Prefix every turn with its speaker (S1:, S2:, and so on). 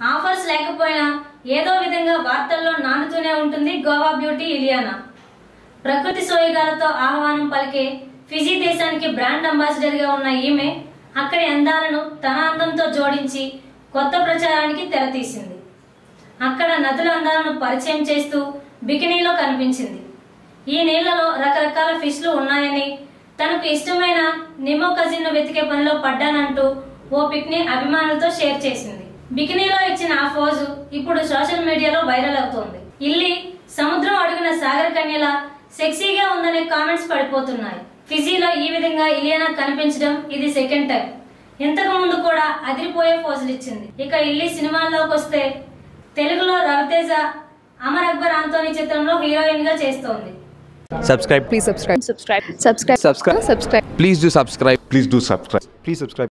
S1: Offers లేకపోయినా ఏదో విధంగా వార్తల్లో నానుతూనే ఉంటుంది గోవా బ్యూటీ ఇలియానా ప్రకృతి సోయగాలతో ఆహ్వానం పలికే ఫిజీ దేశానికి బ్రాండ్ అంబాసిడర్ గా ఉన్న ఈమె అక్కడి అందాలను తన అందంతో జోడించి కొత్త ప్రచారానికి తెరతీసింది అక్కడ నదుల అందాలను పరిచయం చేస్తూ బికినీలో కనిపించింది ఈ నీళ్లలో రకరకాల ఫిష్లు ఉన్నాయని తనకు ఇష్టమైన నిమో కజిన్ వెతికే పనిలో పడ్డానంటూ ఓ పిక్ ని అభిమానులతో షేర్ చేసింది బికినీలో ఇచ్చిన ఆ ఫోజు ఇప్పుడు సోషల్ మీడియాలో వైరల్ అవుతోంది ఇల్లి సముద్రం అడుగున సాగర కన్యలా సెక్సీగా ఉందనే కామెంట్స్ పడిపోతున్నాయి ఫిజీలో ఈ విధంగా ఇలియానా కనిపించడం ఇది సెకండ్ టైం ఇంతకు ముందు కూడా అదిరిపోయే పోజులు ఇచ్చింది ఇక ఇల్లి సినిమాల్లోకి వస్తే తెలుగులో రవితేజ అమర్ అక్బర్ ఆంటోనీ చిత్రంలో హీరోయిన్ గా చేస్తోంది
S2: subscribe
S3: Please subscribe. Subscribe. Subscribe.
S2: Subscribe.
S3: Subscribe.
S2: please do subscribe
S4: Please do subscribe.
S2: please subscribe